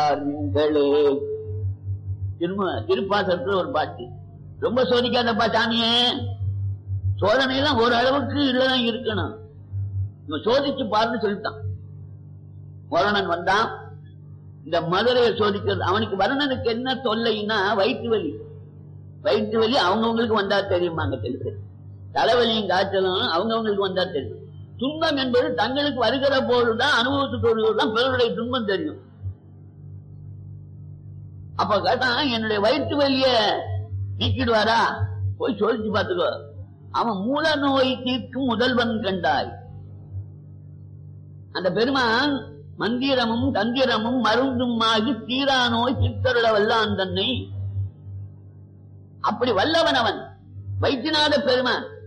நீங்களே திரும்ப திருப்பாசத்துல ஒரு பாட்டு ரொம்ப சோதிக்காதப்பா சாமியே சோதனை எல்லாம் ஓரளவுக்கு இதுலதான் இருக்கணும் இவன் சோதிச்சு பாருன்னு சொல்லிட்டான் வருணன் வந்தான் இந்த மதுரையை சோதிக்கிறது அவனுக்கு வருணனுக்கு என்ன தொல்லைன்னா வயிற்று வலி வயிற்று வலி அவங்கவுங்களுக்கு வந்தா தெரியுமாங்க தெரியுது தலைவலியும் காய்ச்சலும் அவங்கவுங்களுக்கு வந்தா தெரியும் துன்பம் என்பது தங்களுக்கு வருகிற போதுதான் அனுபவத்துக்கு தான் பிறருடைய துன்பம் தெரியும் அப்ப கேட்டான் என்னுடைய வயிற்று வலிய நீக்கிடுவாரா போய் சோதிச்சு பார்த்துக்கோ அவன் மூல நோய் தீர்க்கும் முதல்வன் கண்டாய் அந்த பெருமான் மந்திரமும் தந்திரமும் மருந்தும் ஆகி தீரா நோய் சித்தருள வல்லான் தன்னை அப்படி வல்லவன் அவன் வைத்தியநாத பெருமான்